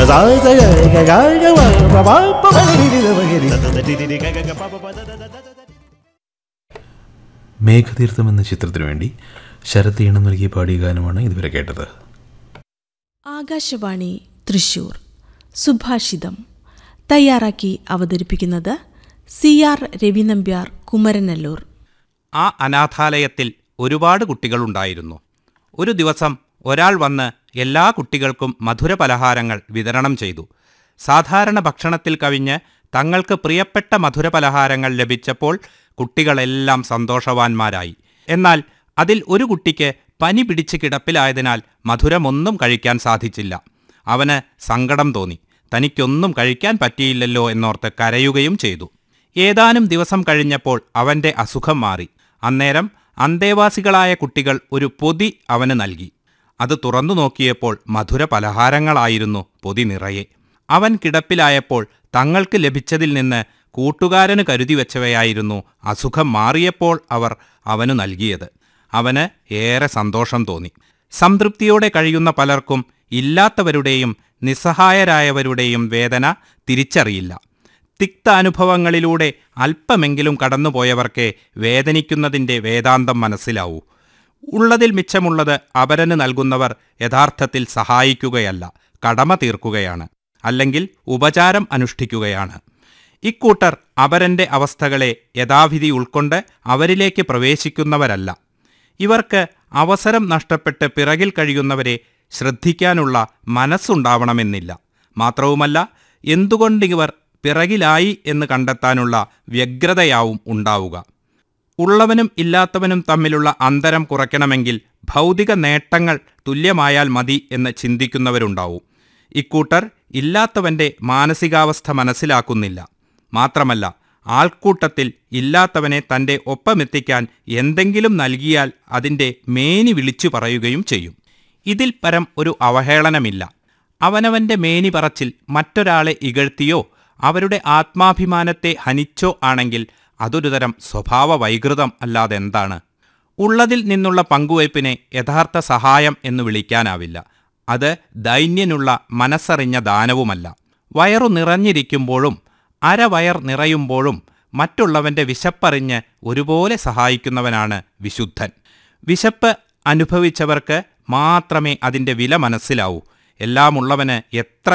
മേഘതീർത്ഥം എന്ന ചിത്രത്തിനു വേണ്ടി ശരത് ഈണം നൽകിയ പാടിയ ഗാനമാണ് ഇതുവരെ കേട്ടത് ആകാശവാണി തൃശൂർ സുഭാഷിതം തയ്യാറാക്കി അവതരിപ്പിക്കുന്നത് സി ആർ രവിനമ്പ്യാർ കുമരനല്ലൂർ ആ അനാഥാലയത്തിൽ ഒരുപാട് കുട്ടികളുണ്ടായിരുന്നു ഒരു ദിവസം ഒരാൾ വന്ന് എല്ലാ കുട്ടികൾക്കും മധുരപലഹാരങ്ങൾ വിതരണം ചെയ്തു സാധാരണ ഭക്ഷണത്തിൽ കവിഞ്ഞ് തങ്ങൾക്ക് പ്രിയപ്പെട്ട മധുരപലഹാരങ്ങൾ ലഭിച്ചപ്പോൾ കുട്ടികളെല്ലാം സന്തോഷവാന്മാരായി എന്നാൽ അതിൽ ഒരു കുട്ടിക്ക് പനി പിടിച്ച് കിടപ്പിലായതിനാൽ മധുരമൊന്നും കഴിക്കാൻ സാധിച്ചില്ല അവന് സങ്കടം തോന്നി തനിക്കൊന്നും കഴിക്കാൻ പറ്റിയില്ലല്ലോ എന്നോർത്ത് കരയുകയും ചെയ്തു ഏതാനും ദിവസം കഴിഞ്ഞപ്പോൾ അവൻ്റെ അസുഖം മാറി അന്നേരം അന്തേവാസികളായ കുട്ടികൾ ഒരു പൊതി അവന് നൽകി അത് തുറന്നു നോക്കിയപ്പോൾ മധുര പലഹാരങ്ങളായിരുന്നു പൊതി നിറയെ അവൻ കിടപ്പിലായപ്പോൾ തങ്ങൾക്ക് ലഭിച്ചതിൽ നിന്ന് കൂട്ടുകാരന് കരുതി വെച്ചവയായിരുന്നു അസുഖം മാറിയപ്പോൾ അവർ അവനു നൽകിയത് അവന് ഏറെ സന്തോഷം തോന്നി സംതൃപ്തിയോടെ കഴിയുന്ന പലർക്കും ഇല്ലാത്തവരുടെയും നിസ്സഹായരായവരുടെയും വേദന തിരിച്ചറിയില്ല തിക്ത അനുഭവങ്ങളിലൂടെ അല്പമെങ്കിലും കടന്നുപോയവർക്കേ വേദനിക്കുന്നതിൻ്റെ വേദാന്തം മനസ്സിലാവൂ ഉള്ളതിൽ മിച്ചമുള്ളത് അപരന് നൽകുന്നവർ യഥാർത്ഥത്തിൽ സഹായിക്കുകയല്ല കടമ തീർക്കുകയാണ് അല്ലെങ്കിൽ ഉപചാരം അനുഷ്ഠിക്കുകയാണ് ഇക്കൂട്ടർ അപരന്റെ അവസ്ഥകളെ യഥാവിധി ഉൾക്കൊണ്ട് അവരിലേക്ക് പ്രവേശിക്കുന്നവരല്ല ഇവർക്ക് അവസരം നഷ്ടപ്പെട്ട് പിറകിൽ കഴിയുന്നവരെ ശ്രദ്ധിക്കാനുള്ള മനസ്സുണ്ടാവണമെന്നില്ല മാത്രവുമല്ല എന്തുകൊണ്ടിവർ പിറകിലായി എന്ന് കണ്ടെത്താനുള്ള വ്യഗ്രതയാവും ഉണ്ടാവുക ഉള്ളവനും ഇല്ലാത്തവനും തമ്മിലുള്ള അന്തരം കുറയ്ക്കണമെങ്കിൽ ഭൗതിക നേട്ടങ്ങൾ തുല്യമായാൽ മതി എന്ന് ചിന്തിക്കുന്നവരുണ്ടാവും ഇക്കൂട്ടർ ഇല്ലാത്തവന്റെ മാനസികാവസ്ഥ മനസ്സിലാക്കുന്നില്ല മാത്രമല്ല ആൾക്കൂട്ടത്തിൽ ഇല്ലാത്തവനെ തൻ്റെ ഒപ്പമെത്തിക്കാൻ എന്തെങ്കിലും നൽകിയാൽ അതിൻ്റെ മേനി വിളിച്ചു പറയുകയും ചെയ്യും ഇതിൽ പരം ഒരു അവഹേളനമില്ല അവനവന്റെ മേനി പറച്ചിൽ മറ്റൊരാളെ ഇകഴ്ത്തിയോ അവരുടെ ആത്മാഭിമാനത്തെ ഹനിച്ചോ ആണെങ്കിൽ അതൊരു തരം സ്വഭാവ വൈകൃതം അല്ലാതെ എന്താണ് ഉള്ളതിൽ നിന്നുള്ള പങ്കുവയ്പ്പിനെ യഥാർത്ഥ സഹായം എന്ന് വിളിക്കാനാവില്ല അത് ദൈന്യനുള്ള മനസ്സറിഞ്ഞ ദാനവുമല്ല വയറു നിറഞ്ഞിരിക്കുമ്പോഴും അരവയർ നിറയുമ്പോഴും മറ്റുള്ളവന്റെ വിശപ്പറിഞ്ഞ് ഒരുപോലെ സഹായിക്കുന്നവനാണ് വിശുദ്ധൻ വിശപ്പ് അനുഭവിച്ചവർക്ക് മാത്രമേ അതിൻ്റെ വില മനസ്സിലാവൂ എല്ലാമുള്ളവന് എത്ര